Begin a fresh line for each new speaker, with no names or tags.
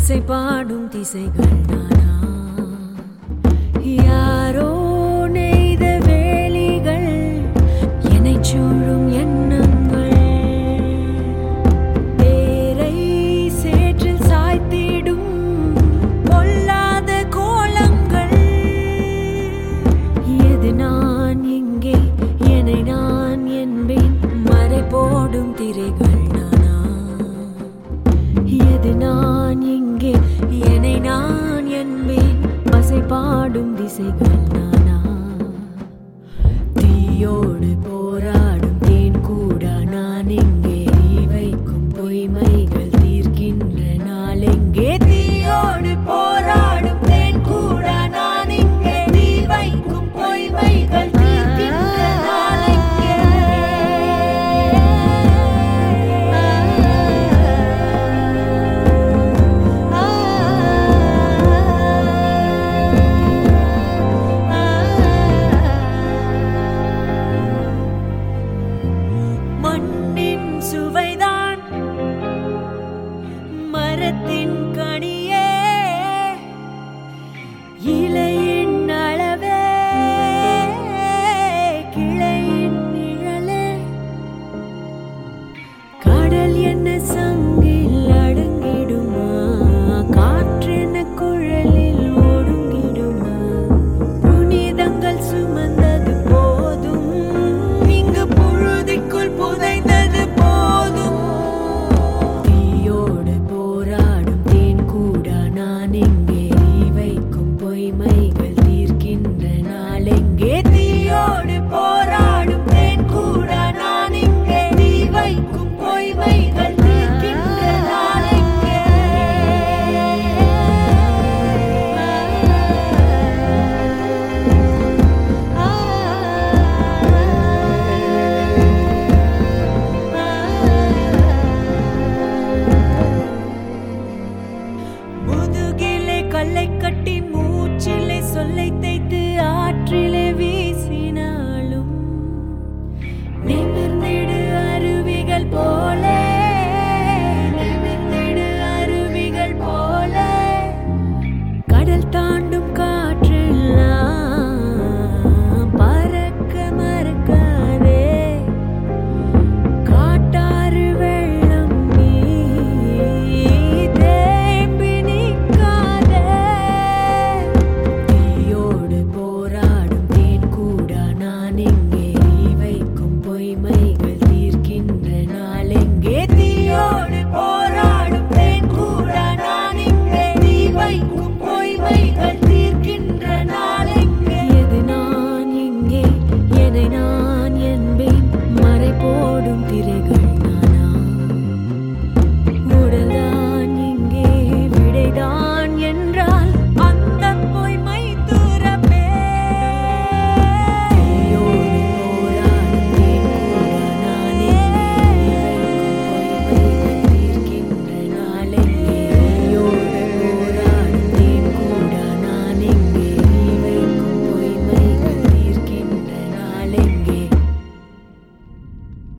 இசை பாடும் திசைகள் நானா யாரோ நெய்த வேலிகள் என்னை சூழும் எண்ணங்கள் தேரை சேற்றில் சாய்த்திடும் பொல்லாத கோலங்கள் எது நான் இங்கே என்னை நான் என்பேன் மறை போடும் திரைகள் நானா எது நான் இங்கே என்னை நான் என்பேன் பசை பாடும் திசைகள் நானா தீயோடு போராடும் தேன் கூட நான் எங்கே நீ வைக்கும் பொய்மைகள் தீர்க்கின்ற நாள் எங்கே தீயோடு போராடும் தேன் கூட நான் இங்கே நீ வைக்கும் பொய்மைகள் தீர்க்கின்ற நாள் மண்ணின் சுவை